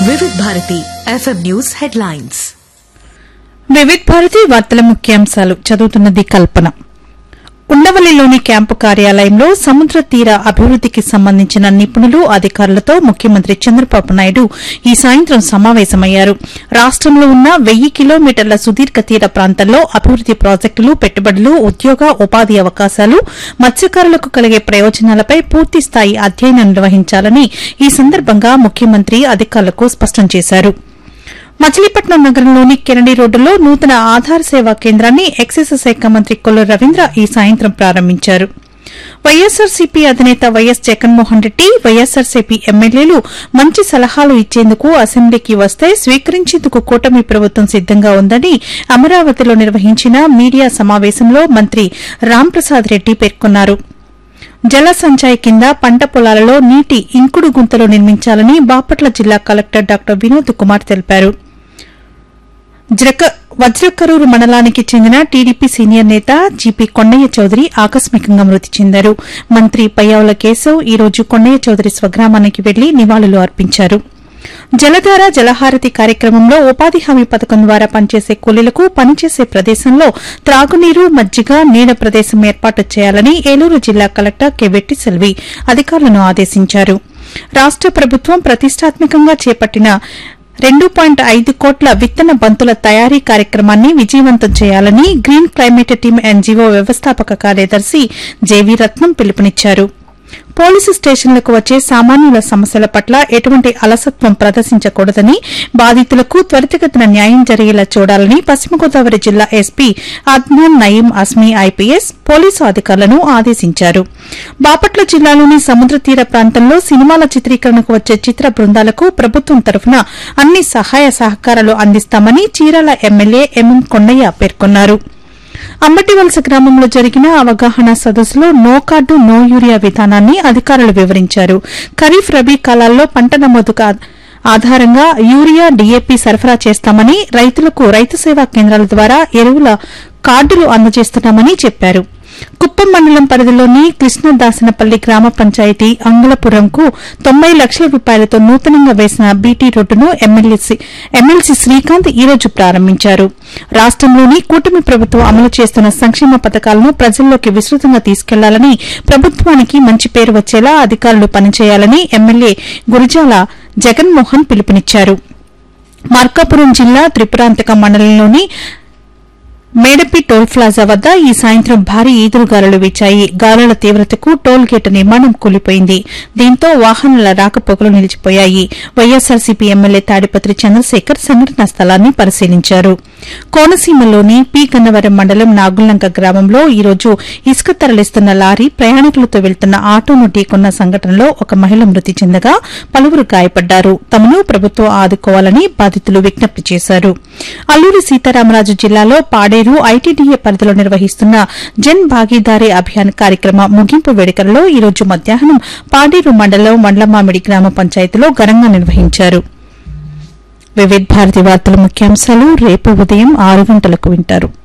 వివిధ Bharati FM news headlines Vividh Bharati వార్తల ముఖ్యాంశాలు చదువుతున్నది కల్పన ఉండవల్లిలోని క్యాంపు కార్యాలయంలో సముద్ర తీర అభివృద్దికి సంబంధించిన నిపుణులు అధికారులతో ముఖ్యమంత్రి చంద్రబాబు నాయుడు ఈ సాయంత్రం సమావేశమయ్యారు రాష్టంలో ఉన్న వెయ్యి కిలోమీటర్ల సుదీర్ఘ తీర ప్రాంతంలో అభివృద్ది ప్రాజెక్టులు పెట్టుబడులు ఉద్యోగ ఉపాధి అవకాశాలు మత్స్యకారులకు కలిగే ప్రయోజనాలపై పూర్తిస్థాయి అధ్యయనం నిర్వహించాలని ఈ సందర్భంగా ముఖ్యమంత్రి అధికారులకు స్పష్టం చేశారు మచిలీపట్నం నగరంలోని కెనడీ రోడ్డులో నూతన ఆధార్ సేవా కేంద్రాన్ని ఎక్సైజ్ శాఖ మంత్రి కొల్లు రవీంద్ర ఈ సాయంత్రం ప్రారంభించారు వైఎస్సార్సీపీ అధినేత వైఎస్ జగన్మోహన్ రెడ్డి వైఎస్సార్సీపీ ఎమ్మెల్యేలు మంచి సలహాలు ఇచ్చేందుకు అసెంబ్లీకి వస్తే స్వీకరించేందుకు కూటమి ప్రభుత్వం సిద్దంగా ఉందని అమరావతిలో నిర్వహించిన మీడియా సమావేశంలో మంత్రి రాంప్రసాద్ రెడ్డి పేర్కొన్నారు జల సంచాయ్ కింద పంట పొలాలలో నీటి ఇంకుడు గుంతలు నిర్మించాలని బాపట్ల జిల్లా కలెక్టర్ డాక్టర్ వినోద్ కుమార్ తెలిపారు జ్రక- వజ్రకరూరు మండలానికి చెందిన టీడీపీ సీనియర్ నేత జీపీ కొండయ్య చౌదరి ఆకస్మికంగా మృతి చెందారు మంత్రి పయ్యావుల కేశవ్ ఈ రోజు కొండయ్య చౌదరి స్వగ్రామానికి వెళ్లి నివాళులు అర్పించారు జలధార జలహారతి కార్యక్రమంలో ఉపాధి హామీ పథకం ద్వారా పనిచేసే కూలీలకు పనిచేసే ప్రదేశంలో త్రాగునీరు మజ్జిగ నీడ ప్రదేశం ఏర్పాటు చేయాలని ఏలూరు జిల్లా కలెక్టర్ కె వెట్టి సెల్వి అధికారులను ఆదేశించారు రాష్ట ప్రభుత్వం ప్రతిష్టాత్మకంగా చేపట్టిన రెండు పాయింట్ ఐదు కోట్ల విత్తన బంతుల తయారీ కార్యక్రమాన్ని విజయవంతం చేయాలని గ్రీన్ క్లైమేట్ టీమ్ ఎన్జీఓ వ్యవస్థాపక కార్యదర్శి జేవీ రత్నం పిలుపునిచ్చారు పోలీసు స్టేషన్లకు వచ్చే సామాన్యుల సమస్యల పట్ల ఎటువంటి అలసత్వం ప్రదర్శించకూడదని బాధితులకు త్వరితగతిన న్యాయం జరిగేలా చూడాలని పశ్చిమ గోదావరి జిల్లా SP Adnan Nayeem Asmi IPS police అధికారులను ఆదేశించారు బాపట్ల జిల్లాలోని సముద్ర తీర ప్రాంతంలో సినిమాల చిత్రీకరణకు వచ్చే చిత్ర బృందాలకు ప్రభుత్వం తరఫున అన్ని సహాయ సహకారాలు అందిస్తామని చీరాల ఎమ్మెల్యే ఎంఎం కొండయ్య పేర్కొన్నారు అంబటివలస గ్రామంలో జరిగిన అవగాహన సదస్సులో నో కార్డు నో యూరియా విధానాన్ని అధికారులు వివరించారు ఖరీఫ్ రబీ కాలాల్లో పంట నమోదుకు ఆ- ఆధారంగా యూరియా డీఏపీ సరఫరా చేస్తామని రైతులకు రైతు సేవా కేంద్రాల ద్వారా ఎరువుల కార్డులు అందజేస్తున్నామని చెప్పారు కుప్పం మండలం పరిధిలోని కృష్ణదాసనపల్లి గ్రామ పంచాయతీ అంగళపురంకు తొంభై లక్షల రూపాయలతో నూతనంగా వేసిన బీటీ రోడ్డును ఎమ్మెల్సీ ఎమ్మెల్సీ శ్రీకాంత్ ఈ రోజు ప్రారంభించారు రాష్టంలోని కూటమి ప్రభుత్వం అమలు చేస్తున్న సంక్షేమ పథకాలను ప్రజల్లోకి విస్తృతంగా తీసుకెళ్లాలని ప్రభుత్వానికి మంచి పేరు వచ్చేలా అధికారులు పనిచేయాలని ఎమ్మెల్యే గురిజాల జగన్మోహన్ పిలుపునిచ్చారు మార్కాపురం జిల్లా త్రిపురాంతక మండలంలోని మేడపి టోల్ ప్లాజా వద్ద ఈ సాయంత్రం భారీ ఈదురుగాలులు వీచాయి గాలుల తీవ్రతకు టోల్ గేట్ నిర్మాణం కూలిపోయింది దీంతో వాహనాల రాకపోకలు నిలిచిపోయాయి వైఎస్సార్సీపీ ఎమ్మెల్యే తాడిపత్రి చంద్రశేఖర్ సంఘటనా స్థలాన్ని పరిశీలించారు కోనసీమలోని పి గన్నవరం మండలం నాగుల్లంక గ్రామంలో ఈ రోజు ఇసుక తరలిస్తున్న లారీ ప్రయాణికులతో వెళ్తున్న ఆటోను ఢీకొన్న సంఘటనలో ఒక మహిళ మృతి చెందగా పలువురు గాయపడ్డారు తమను ప్రభుత్వం ఆదుకోవాలని బాధితులు విజ్ఞప్తి చేశారు అల్లూరి సీతారామరాజు జిల్లాలో పాడేరు ఐటీడీఏ పరిధిలో నిర్వహిస్తున్న జన్ భాగీదారీ అభియాన్ కార్యక్రమ ముగింపు వేడుకలలో ఈ రోజు మధ్యాహ్నం పాడేరు మండలం మండలమామిడి గ్రామ పంచాయతీలో ఘనంగా నిర్వహించారు వివిధ భారతి వార్తల ముఖ్యాంశాలు రేపు ఉదయం ఆరు గంటలకు వింటారు